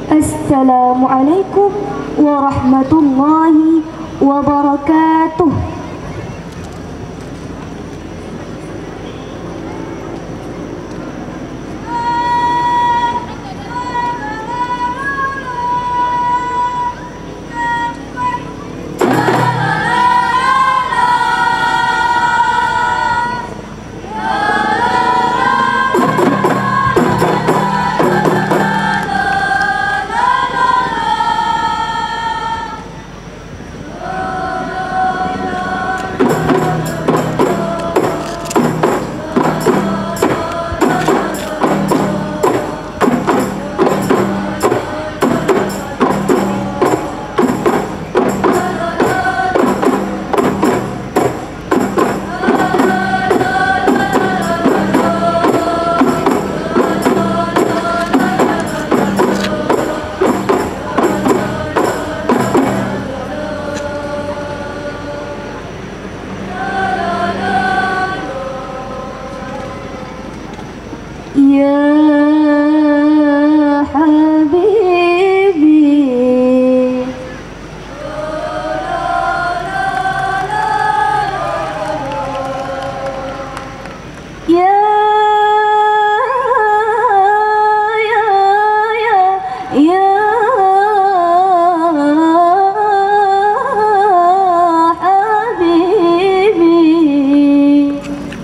السلام عليكم ورحمة الله وبركاته يا حبيبي يا يا يا يا حبيبي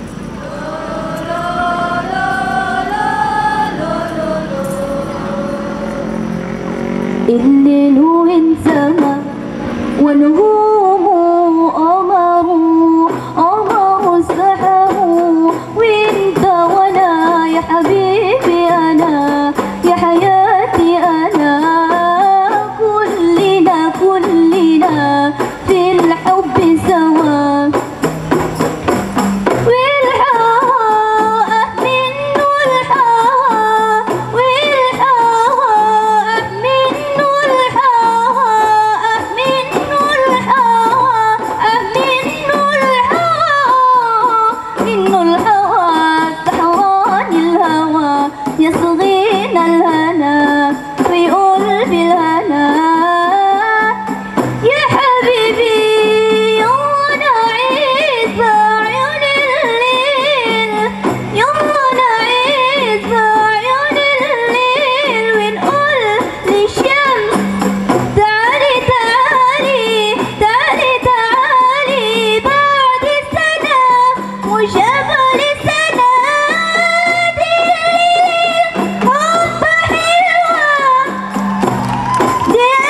الليل وانسما والهموم قمر قمر السحر وانت وانا يا حبيبي انا يا حياتي انا كلنا كلنا في الحب سوا والهواء منه الهواء والهواء منه الهواء منه الهواء منه الهواء منه الهواء تحوان الهوى يصغينا الهنا ويقول بالهنا يا حبيبي يلا نعيد عيون الليل يلا نعيد عيون الليل ونقول للشمس تعالي تعالي تعالي تعالي بعد سنة وجبل سنة دي الليل حب حلوة دي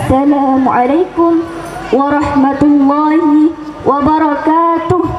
السلام عليكم ورحمة الله وبركاته